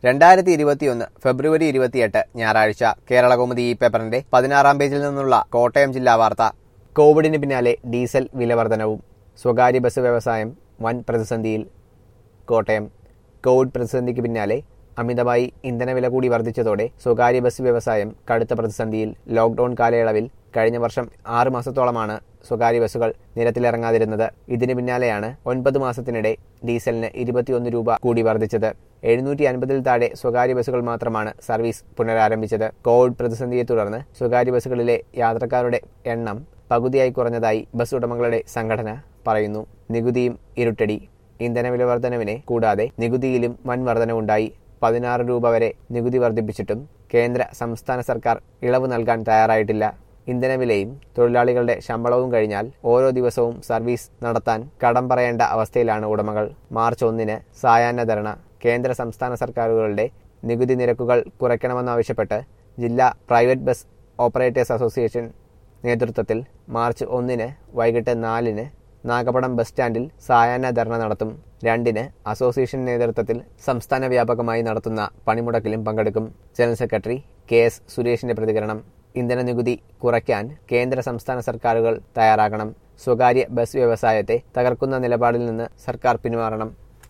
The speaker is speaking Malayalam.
രണ്ടായിരത്തി ഇരുപത്തിയൊന്ന് ഫെബ്രുവരി ഇരുപത്തിയെട്ട് ഞായറാഴ്ച കേരളകൗമുദി ഈ പേപ്പറിന്റെ പതിനാറാം പേജിൽ നിന്നുള്ള കോട്ടയം ജില്ലാ വാർത്ത കോവിഡിന് പിന്നാലെ ഡീസൽ വിലവർധനവും സ്വകാര്യ ബസ് വ്യവസായം വൻ പ്രതിസന്ധിയിൽ കോട്ടയം കോവിഡ് പ്രതിസന്ധിക്ക് പിന്നാലെ അമിതമായി ഇന്ധനവില കൂടി വർദ്ധിച്ചതോടെ സ്വകാര്യ ബസ് വ്യവസായം കടുത്ത പ്രതിസന്ധിയിൽ ലോക്ഡൌൺ കാലയളവിൽ കഴിഞ്ഞ വർഷം ആറ് മാസത്തോളമാണ് സ്വകാര്യ ബസ്സുകൾ നിരത്തിലിറങ്ങാതിരുന്നത് ഇതിന് പിന്നാലെയാണ് ഒൻപത് മാസത്തിനിടെ ഡീസലിന് ഇരുപത്തിയൊന്ന് രൂപ കൂടി വർദ്ധിച്ചത് എഴുന്നൂറ്റി അൻപതിൽ താഴെ സ്വകാര്യ ബസ്സുകൾ മാത്രമാണ് സർവീസ് പുനരാരംഭിച്ചത് കോവിഡ് പ്രതിസന്ധിയെ തുടർന്ന് സ്വകാര്യ ബസ്സുകളിലെ യാത്രക്കാരുടെ എണ്ണം പകുതിയായി കുറഞ്ഞതായി ബസ് ഉടമകളുടെ സംഘടന പറയുന്നു നികുതിയും ഇരുട്ടടി ഇന്ധനവില വർധനവിനെ കൂടാതെ നികുതിയിലും വൻ വർധനവുണ്ടായി പതിനാറ് രൂപ വരെ നികുതി വർദ്ധിപ്പിച്ചിട്ടും കേന്ദ്ര സംസ്ഥാന സർക്കാർ ഇളവ് നൽകാൻ തയ്യാറായിട്ടില്ല ഇന്ധനവിലയും തൊഴിലാളികളുടെ ശമ്പളവും കഴിഞ്ഞാൽ ഓരോ ദിവസവും സർവീസ് നടത്താൻ കടം പറയേണ്ട അവസ്ഥയിലാണ് ഉടമകൾ മാർച്ച് ഒന്നിന് സായാഹ്ന ധർണ കേന്ദ്ര സംസ്ഥാന സർക്കാരുകളുടെ നികുതി നിരക്കുകൾ കുറയ്ക്കണമെന്നാവശ്യപ്പെട്ട് ജില്ലാ പ്രൈവറ്റ് ബസ് ഓപ്പറേറ്റേഴ്സ് അസോസിയേഷൻ നേതൃത്വത്തിൽ മാർച്ച് ഒന്നിന് വൈകിട്ട് നാലിന് നാഗപടം ബസ് സ്റ്റാൻഡിൽ സായാഹ്ന ധർണ നടത്തും രണ്ടിന് അസോസിയേഷൻ നേതൃത്വത്തിൽ സംസ്ഥാന വ്യാപകമായി നടത്തുന്ന പണിമുടക്കിലും പങ്കെടുക്കും ജനറൽ സെക്രട്ടറി കെ എസ് സുരേഷിന്റെ പ്രതികരണം ഇന്ധന നികുതി കുറയ്ക്കാൻ കേന്ദ്ര സംസ്ഥാന സർക്കാരുകൾ തയ്യാറാകണം സ്വകാര്യ ബസ് വ്യവസായത്തെ തകർക്കുന്ന നിലപാടിൽ നിന്ന് സർക്കാർ പിന്മാറണം